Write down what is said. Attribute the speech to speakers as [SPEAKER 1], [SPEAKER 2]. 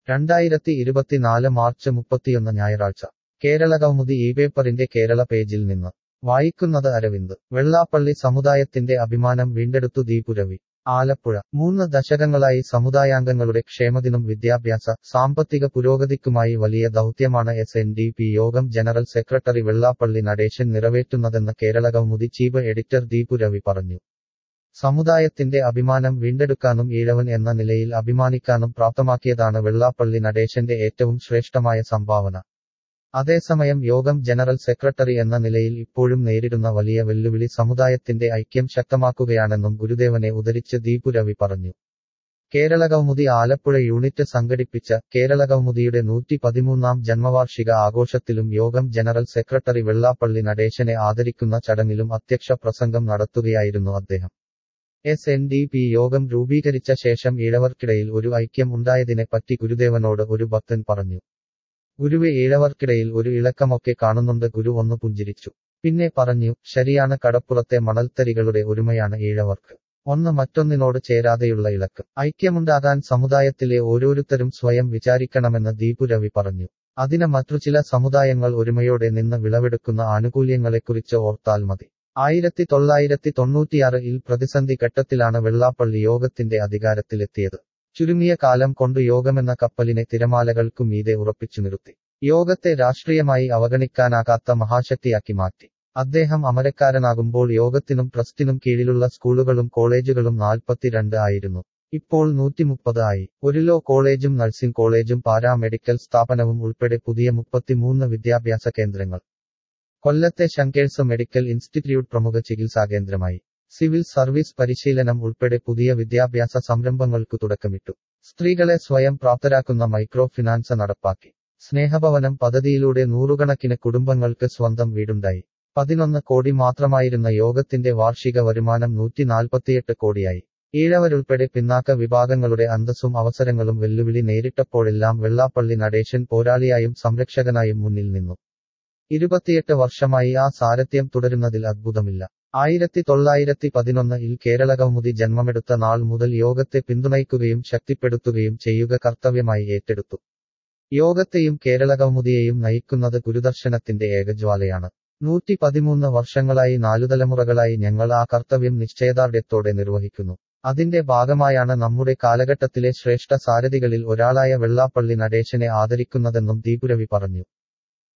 [SPEAKER 1] രണ്ടായിരത്തി ഇരുപത്തിനാല് മാർച്ച് മുപ്പത്തിയൊന്ന് ഞായറാഴ്ച കേരള കൗമുദി ഈ പേപ്പറിന്റെ കേരള പേജിൽ നിന്ന് വായിക്കുന്നത് അരവിന്ദ് വെള്ളാപ്പള്ളി സമുദായത്തിന്റെ അഭിമാനം വീണ്ടെടുത്തു ദീപുരവി ആലപ്പുഴ മൂന്ന് ദശകങ്ങളായി സമുദായാംഗങ്ങളുടെ ക്ഷേമത്തിനും വിദ്യാഭ്യാസ സാമ്പത്തിക പുരോഗതിക്കുമായി വലിയ ദൗത്യമാണ് S N D P Yogam general secretary Vellappally Natesan നിറവേറ്റുന്നതെന്ന് കേരള കൗമുദി ചീഫ് എഡിറ്റർ ദീപുരവി പറഞ്ഞു സമുദായത്തിന്റെ അഭിമാനം വീണ്ടെടുക്കാനും ഈഴവൻ എന്ന നിലയിൽ അഭിമാനിക്കാനും പ്രാപ്തമാക്കിയതാണ് വെള്ളാപ്പള്ളി നടേശന്റെ ഏറ്റവും ശ്രേഷ്ഠമായ സംഭാവന അതേസമയം യോഗം ജനറൽ സെക്രട്ടറി എന്ന നിലയിൽ ഇപ്പോഴും നേരിടുന്ന വലിയ വെല്ലുവിളി സമുദായത്തിന്റെ ഐക്യം ശക്തമാക്കുകയാണെന്നും ഗുരുദേവനെ ഉദരിച്ച് ദീപുരവി പറഞ്ഞു കേരള കൗമുദി ആലപ്പുഴ യൂണിറ്റ് സംഘടിപ്പിച്ച കേരള കൗമുദിയുടെ നൂറ്റി പതിമൂന്നാം ജന്മവാർഷിക ആഘോഷത്തിലും യോഗം ജനറൽ സെക്രട്ടറി വെള്ളാപ്പള്ളി നടേശനെ ആദരിക്കുന്ന ചടങ്ങിലും അധ്യക്ഷ പ്രസംഗം നടത്തുകയായിരുന്നു അദ്ദേഹം എസ് എൻ ഡി പി യോഗം രൂപീകരിച്ച ശേഷം ഈഴവർക്കിടയിൽ ഒരു ഐക്യം ഉണ്ടായതിനെപ്പറ്റി ഗുരുദേവനോട് ഒരു ഭക്തൻ പറഞ്ഞു ഗുരുവെ ഈഴവർക്കിടയിൽ ഒരു ഇളക്കമൊക്കെ കാണുന്നുണ്ട് ഗുരു ഒന്ന് പുഞ്ചിരിച്ചു പിന്നെ പറഞ്ഞു ശരിയാണ് കടപ്പുറത്തെ മണൽത്തരികളുടെ ഒരുമയാണ് ഈഴവർക്ക് ഒന്ന് മറ്റൊന്നിനോട് ചേരാതെയുള്ള ഇളക്ക് ഐക്യമുണ്ടാകാൻ സമുദായത്തിലെ ഓരോരുത്തരും സ്വയം വിചാരിക്കണമെന്ന് ദീപുരവി പറഞ്ഞു അതിന് മറ്റു ചില സമുദായങ്ങൾ ഒരുമയോടെ നിന്ന് വിളവെടുക്കുന്ന ആനുകൂല്യങ്ങളെക്കുറിച്ച് ഓർത്താൽ മതി ആയിരത്തി തൊള്ളായിരത്തി തൊണ്ണൂറ്റിയാറിൽ പ്രതിസന്ധി ഘട്ടത്തിലാണ് വെള്ളാപ്പള്ളി യോഗത്തിന്റെ അധികാരത്തിലെത്തിയത് ചുരുങ്ങിയ കാലം കൊണ്ട് യോഗമെന്ന കപ്പലിനെ തിരമാലകൾക്കു മീതെ ഉറപ്പിച്ചു നിർത്തി യോഗത്തെ രാഷ്ട്രീയമായി അവഗണിക്കാനാകാത്ത മഹാശക്തിയാക്കി മാറ്റി അദ്ദേഹം അമരക്കാരനാകുമ്പോൾ യോഗത്തിനും ട്രസ്റ്റിനും കീഴിലുള്ള സ്കൂളുകളും കോളേജുകളും നാൽപ്പത്തിരണ്ട് ആയിരുന്നു ഇപ്പോൾ നൂറ്റിമുപ്പത് ആയി ഒരു ലോ കോളേജും നഴ്സിംഗ് കോളേജും പാരാമെഡിക്കൽ സ്ഥാപനവും ഉൾപ്പെടെ പുതിയ മുപ്പത്തിമൂന്ന് വിദ്യാഭ്യാസ കേന്ദ്രങ്ങൾ കൊല്ലത്തെ ശങ്കേഴ്സ് മെഡിക്കൽ ഇൻസ്റ്റിറ്റ്യൂട്ട് പ്രമുഖ ചികിത്സാകേന്ദ്രമായി സിവിൽ സർവീസ് പരിശീലനം ഉൾപ്പെടെ പുതിയ വിദ്യാഭ്യാസ സംരംഭങ്ങൾക്കു തുടക്കമിട്ടു സ്ത്രീകളെ സ്വയം പ്രാപ്തരാക്കുന്ന മൈക്രോ ഫിനാൻസ് നടപ്പാക്കി സ്നേഹഭവനം പദ്ധതിയിലൂടെ നൂറുകണക്കിന് കുടുംബങ്ങൾക്ക് സ്വന്തം വീടുണ്ടായി പതിനൊന്ന് കോടി മാത്രമായിരുന്ന യോഗത്തിന്റെ വാർഷിക വരുമാനം നൂറ്റി നാൽപ്പത്തിയെട്ട് കോടിയായി ഈഴവരുൾപ്പെടെ പിന്നാക്ക വിഭാഗങ്ങളുടെ അന്തസ്സും അവസരങ്ങളും വെല്ലുവിളി നേരിട്ടപ്പോഴെല്ലാം വെള്ളാപ്പള്ളി നടേശൻ പോരാളിയായും സംരക്ഷകനായും മുന്നിൽ നിന്നു ഇരുപത്തിയെട്ട് വർഷമായി ആ സാരഥ്യം തുടരുന്നതിൽ അത്ഭുതമില്ല ആയിരത്തി തൊള്ളായിരത്തി പതിനൊന്നിൽ കേരള കൗമുദി ജന്മമെടുത്ത നാൾ മുതൽ യോഗത്തെ പിന്തുണയ്ക്കുകയും ശക്തിപ്പെടുത്തുകയും ചെയ്യുക കർത്തവ്യമായി ഏറ്റെടുത്തു യോഗത്തെയും കേരള കൗമുദിയെയും നയിക്കുന്നത് ഗുരുദർശനത്തിന്റെ ഏകജ്വാലയാണ് നൂറ്റി പതിമൂന്ന് വർഷങ്ങളായി നാലു തലമുറകളായി ഞങ്ങൾ ആ കർത്തവ്യം നിശ്ചയദാർഢ്യത്തോടെ നിർവഹിക്കുന്നു അതിന്റെ ഭാഗമായാണ് നമ്മുടെ കാലഘട്ടത്തിലെ ശ്രേഷ്ഠ സാരഥികളിൽ ഒരാളായ വെള്ളാപ്പള്ളി നടേശനെ ആദരിക്കുന്നതെന്നും ദീപുരവി പറഞ്ഞു